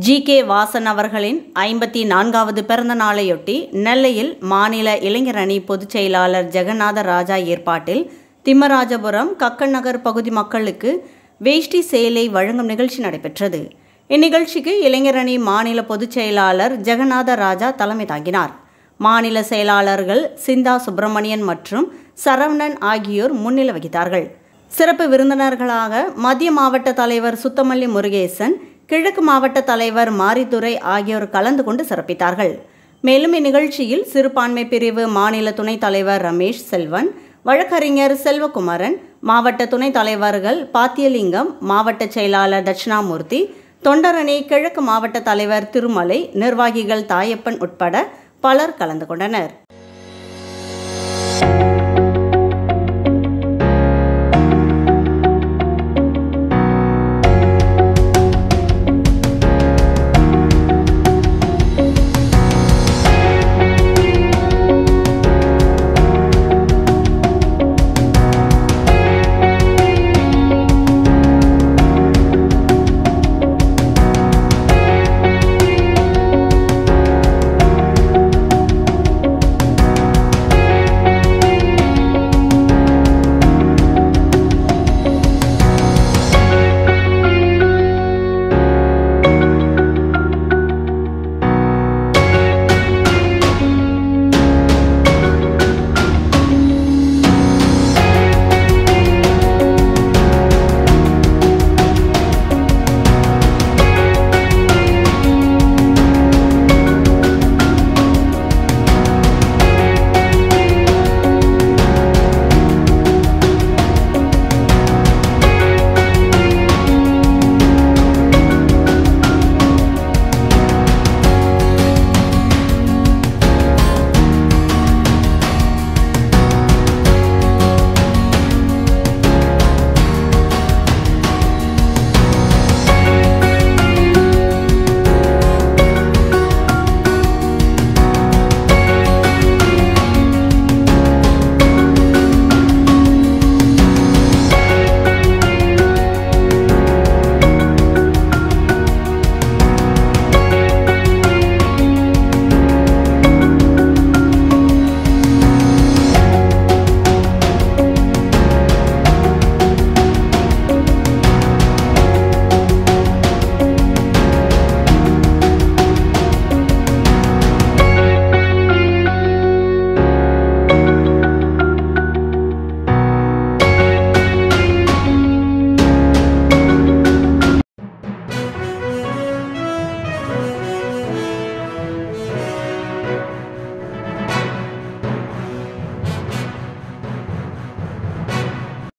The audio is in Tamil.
ஜி கே வாசன் அவர்களின் ஐம்பத்தி நான்காவது பிறந்த நாளையொட்டி நெல்லையில் மாநில இளைஞர் அணி பொதுச் செயலாளர் ஜெகநாத ராஜா ஏற்பாட்டில் திம்மராஜபுரம் கக்கன் நகர் பகுதி மக்களுக்கு வேஷ்டி சேலை வழங்கும் நிகழ்ச்சி நடைபெற்றது இந்நிகழ்ச்சிக்கு இளைஞர் அணி மாநில பொதுச் செயலாளர் ஜெகநாத ராஜா தலைமை தாங்கினார் மாநில செயலாளர்கள் சிந்தா சுப்பிரமணியன் மற்றும் சரவணன் ஆகியோர் முன்னிலை வகித்தார்கள் சிறப்பு விருந்தினர்களாக மத்திய மாவட்ட தலைவர் சுத்தமல்லி முருகேசன் கிழக்கு மாவட்ட தலைவர் மாரித்துரை ஆகியோர் கலந்து கொண்டு சிறப்பித்தார்கள் மேலும் இந்நிகழ்ச்சியில் சிறுபான்மை பிரிவு மாநில துணைத் தலைவர் ரமேஷ் செல்வன் வழக்கறிஞர் செல்வகுமாரன் மாவட்ட துணைத் தலைவர்கள் பாத்தியலிங்கம் மாவட்ட செயலாளர் தட்சிணாமூர்த்தி தொண்டரணி கிழக்கு மாவட்ட தலைவர் திருமலை நிர்வாகிகள் தாயப்பன் உட்பட பலர் கலந்து கொண்டனர்